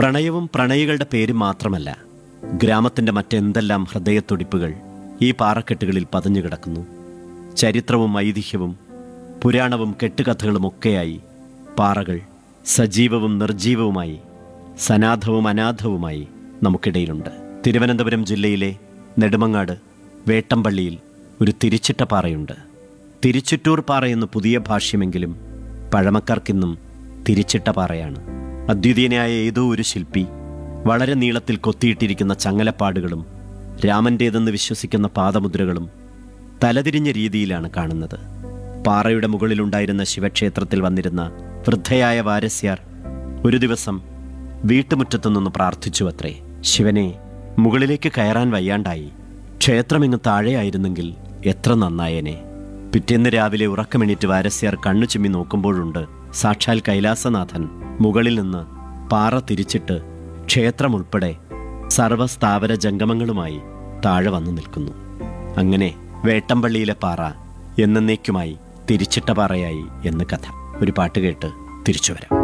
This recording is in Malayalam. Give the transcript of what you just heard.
പ്രണയവും പ്രണയികളുടെ പേരും മാത്രമല്ല ഗ്രാമത്തിൻ്റെ മറ്റെന്തെല്ലാം ഹൃദയത്തുടിപ്പുകൾ ഈ പാറക്കെട്ടുകളിൽ പതിഞ്ഞു കിടക്കുന്നു ചരിത്രവും ഐതിഹ്യവും പുരാണവും കെട്ടുകഥകളുമൊക്കെയായി പാറകൾ സജീവവും നിർജീവവുമായി സനാഥവും അനാഥവുമായി നമുക്കിടയിലുണ്ട് തിരുവനന്തപുരം ജില്ലയിലെ നെടുമങ്ങാട് വേട്ടമ്പള്ളിയിൽ ഒരു തിരിച്ചിട്ട പാറയുണ്ട് തിരിച്ചിട്ടൂർ പാറ എന്ന് പുതിയ ഭാഷ്യമെങ്കിലും പഴമക്കാർക്കിന്നും തിരിച്ചിട്ട പാറയാണ് അദ്വിതീയനായ ഏതോ ഒരു ശില്പി വളരെ നീളത്തിൽ കൊത്തിയിട്ടിരിക്കുന്ന ചങ്ങലപ്പാടുകളും രാമൻ്റേതെന്ന് വിശ്വസിക്കുന്ന പാദമുദ്രകളും തലതിരിഞ്ഞ രീതിയിലാണ് കാണുന്നത് പാറയുടെ മുകളിലുണ്ടായിരുന്ന ശിവക്ഷേത്രത്തിൽ വന്നിരുന്ന വൃദ്ധയായ വാരസ്യാർ ഒരു ദിവസം വീട്ടുമുറ്റത്തു നിന്ന് പ്രാർത്ഥിച്ചു അത്രേ ശിവനെ മുകളിലേക്ക് കയറാൻ വയ്യാണ്ടായി ക്ഷേത്രമിങ്ങ് താഴെയായിരുന്നെങ്കിൽ എത്ര നന്നായേനെ പിറ്റേന്ന് രാവിലെ ഉറക്കമെണീറ്റ് വാരസ്യാർ കണ്ണു ചിമ്മി നോക്കുമ്പോഴുണ്ട് സാക്ഷാൽ കൈലാസനാഥൻ മുകളിൽ നിന്ന് പാറ തിരിച്ചിട്ട് ക്ഷേത്രമുൾപ്പെടെ സർവസ്ഥാവര ജംഗമങ്ങളുമായി താഴെ വന്നു നിൽക്കുന്നു അങ്ങനെ വേട്ടമ്പള്ളിയിലെ പാറ എന്നേക്കുമായി തിരിച്ചിട്ട പാറയായി എന്ന് കഥ ഒരു പാട്ട് കേട്ട് തിരിച്ചു വരാം